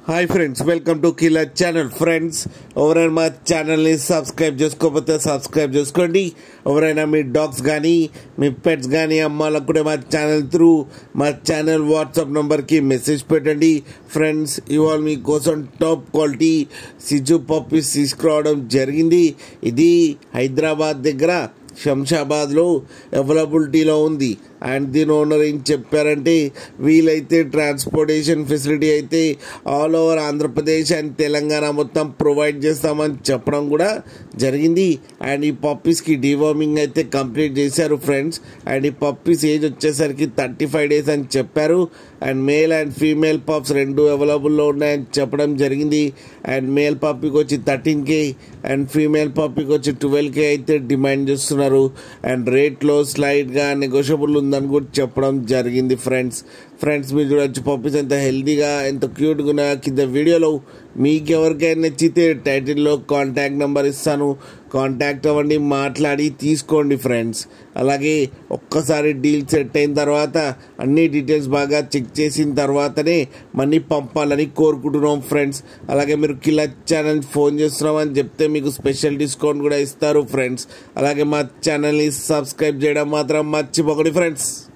hi friends welcome to killer channel friends ఎవరైనా మా ఛానల్ని సబ్స్క్రైబ్ చేసుకోకపోతే సబ్స్క్రైబ్ చేసుకోండి ఎవరైనా మీ డాగ్స్ కానీ మీ పెట్స్ కానీ అమ్మాలకు కూడా మా ఛానల్ త్రూ మా ఛానల్ వాట్సాప్ నెంబర్కి మెసేజ్ పెట్టండి ఫ్రెండ్స్ ఇవాళ మీకోసం టాప్ క్వాలిటీ సిజు పప్పీస్ తీసుకురావడం జరిగింది ఇది హైదరాబాద్ దగ్గర శంషాబాద్లో అవైలబిలిటీలో ఉంది అండ్ దీని ఓనర్ ఏం చెప్పారంటే వీలైతే ట్రాన్స్పోర్టేషన్ ఫెసిలిటీ అయితే all over Andhra Pradesh and Telangana మొత్తం ప్రొవైడ్ చేస్తామని చెప్పడం కూడా జరిగింది అండ్ ఈ పప్పీస్కి డివార్మింగ్ అయితే కంప్లీట్ చేశారు ఫ్రెండ్స్ అండ్ ఈ పప్పీస్ ఏజ్ వచ్చేసరికి థర్టీ ఫైవ్ డేస్ అని చెప్పారు and male and female pups రెండు అవైలబుల్లో ఉన్నాయని చెప్పడం జరిగింది అండ్ మేల్ పప్పీకి వచ్చి థర్టీన్ కే అండ్ ఫీమేల్ పప్పీకి వచ్చి ట్వెల్వ్ కే అయితే డిమాండ్ చేస్తున్నారు అండ్ రేట్లో స్లైడ్గా నెగోషియబుల్ ఉందని కూడా చెప్పడం జరిగింది ఫ్రెండ్స్ ఫ్రెండ్స్ మీరు చూడొచ్చు పప్పీస్ ఎంత హెల్తీగా ఎంత క్యూట్గా ఉన్న కింద వీడియోలో మీకు ఎవరికైనా నచ్చితే టైటిల్లో కాంటాక్ట్ నెంబర్ ఇస్తాను కాంటాక్ట్ అవ్వండి మాట్లాడి తీసుకోండి ఫ్రెండ్స్ అలాగే ఒక్కసారి డీల్ సెట్ అయిన తర్వాత అన్ని డీటెయిల్స్ బాగా చెక్ చేసిన తర్వాతనే మనీ పంపాలని కోరుకుంటున్నాం ఫ్రెండ్స్ అలాగే మీరు కిలా ఛానల్ ఫోన్ చేస్తున్నామని చెప్తే మీకు స్పెషల్ డిస్కౌంట్ కూడా ఇస్తారు ఫ్రెండ్స్ అలాగే మా ఛానల్ని సబ్స్క్రైబ్ చేయడం మాత్రం మర్చిపోకండి ఫ్రెండ్స్